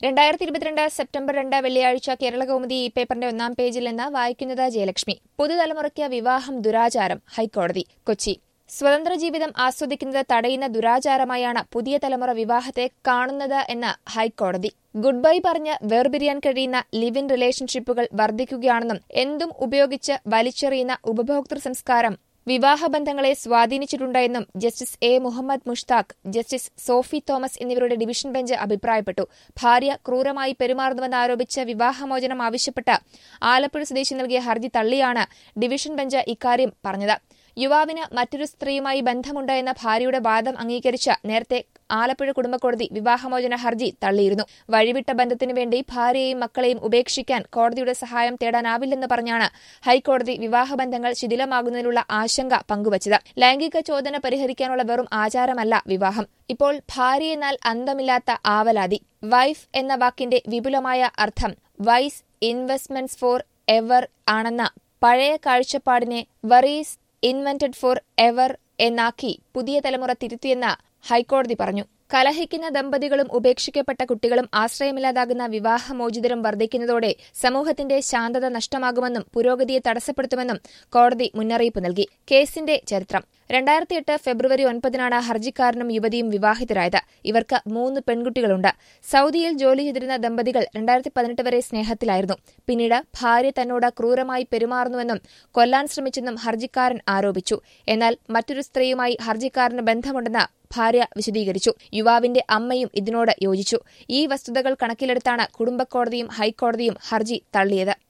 രണ്ടായിരത്തി ഇരുപത്തിരണ്ട് സെപ്റ്റംബർ രണ്ട് വെള്ളിയാഴ്ച കേരള കൗമുദി ഈ പേപ്പറിന്റെ ഒന്നാം പേജിൽ നിന്ന് വായിക്കുന്നത് ജയലക്ഷ്മി പുതുതലമുറയ്ക്ക് വിവാഹം ദുരാചാരം ഹൈക്കോടതി കൊച്ചി സ്വതന്ത്ര ജീവിതം ആസ്വദിക്കുന്നത് തടയുന്ന ദുരാചാരമായാണ് പുതിയ തലമുറ വിവാഹത്തെ കാണുന്നത് എന്ന് ഹൈക്കോടതി ഗുഡ് ബൈ പറഞ്ഞ് വേർപിരിയാൻ കഴിയുന്ന ലിവ് ഇൻ റിലേഷൻഷിപ്പുകൾ വർദ്ധിക്കുകയാണെന്നും എന്തും ഉപയോഗിച്ച് വലിച്ചെറിയുന്ന ഉപഭോക്തൃ സംസ്കാരം വിവാഹബന്ധങ്ങളെ സ്വാധീനിച്ചിട്ടുണ്ടെന്നും justice A Muhammad Mushtaq justice Sophy Thomas എന്നിവരുടെ ഡിവിഷൻ ബെഞ്ച് അഭിപ്രായപ്പെട്ടു ഭാര്യ ക്രൂരമായി പെരുമാറുന്നുവെന്നാരോപിച്ച് വിവാഹമോചനം ആവശ്യപ്പെട്ട് ആലപ്പുഴ സ്വദേശി നൽകിയ ഹർജി തള്ളിയാണ് ഡിവിഷൻ ബെഞ്ച് ഇക്കാര്യം പറഞ്ഞത് യുവാവിന് മറ്റൊരു സ്ത്രീയുമായി ബന്ധമുണ്ട് എന്ന ഭാര്യയുടെ വാദം അംഗീകരിച്ച് നേരത്തെ ആലപ്പുഴ കുടുംബക്കോടതി വിവാഹമോചന ഹർജി തള്ളിയിരുന്നു വഴിവിട്ട ബന്ധത്തിനു വേണ്ടി ഭാര്യയെയും മക്കളെയും ഉപേക്ഷിക്കാൻ കോടതിയുടെ സഹായം തേടാനാവില്ലെന്ന് പറഞ്ഞാണ് ഹൈക്കോടതി വിവാഹബന്ധങ്ങൾ ശിഥിലമാകുന്നതിനുള്ള ആശങ്ക പങ്കുവച്ചത് ലൈംഗിക ചോദന പരിഹരിക്കാനുള്ള വെറും ആചാരമല്ല വിവാഹം ഇപ്പോൾ ഭാര്യ എന്നാൽ അന്തമില്ലാത്ത ആവലാതി വൈഫ് എന്ന വാക്കിന്റെ വിപുലമായ അർത്ഥം വൈസ് ഇൻവെസ്റ്റ്മെന്റ്സ് ഫോർ എവർ ആണെന്ന പഴയ കാഴ്ചപ്പാടിനെ വറീസ് ഇൻവെന്റഡ് ഫോർ എവർ എന്നാക്കി പുതിയ തലമുറ തിരുത്തിയെന്ന് ഹൈക്കോടതി പറഞ്ഞു കലഹിക്കുന്ന ദമ്പതികളും ഉപേക്ഷിക്കപ്പെട്ട കുട്ടികളും ആശ്രയമില്ലാതാകുന്ന വിവാഹമോചിതരും വർദ്ധിക്കുന്നതോടെ സമൂഹത്തിന്റെ ശാന്തത നഷ്ടമാകുമെന്നും പുരോഗതിയെ തടസ്സപ്പെടുത്തുമെന്നും കോടതി മുന്നറിയിപ്പ് നൽകി കേസിന്റെ ചരിത്രം രണ്ടായിരത്തി എട്ട് ഫെബ്രുവരി ഒൻപതിനാണ് ഹർജിക്കാരനും യുവതിയും വിവാഹിതരായത് ഇവർക്ക് മൂന്ന് പെൺകുട്ടികളുണ്ട് സൌദിയിൽ ജോലി ചെയ്തിരുന്ന ദമ്പതികൾ രണ്ടായിരത്തി പതിനെട്ട് വരെ സ്നേഹത്തിലായിരുന്നു പിന്നീട് ഭാര്യ തന്നോട് ക്രൂരമായി പെരുമാറുന്നുവെന്നും കൊല്ലാൻ ശ്രമിച്ചെന്നും ഹർജിക്കാരൻ ആരോപിച്ചു എന്നാൽ മറ്റൊരു സ്ത്രീയുമായി ഹർജിക്കാരന് ബന്ധമുണ്ടെന്ന് ഭാര്യ വിശദീകരിച്ചു യുവാവിന്റെ അമ്മയും ഇതിനോട് യോജിച്ചു ഈ വസ്തുതകൾ കണക്കിലെടുത്താണ് കുടുംബക്കോടതിയും ഹൈക്കോടതിയും ഹർജി തള്ളിയത്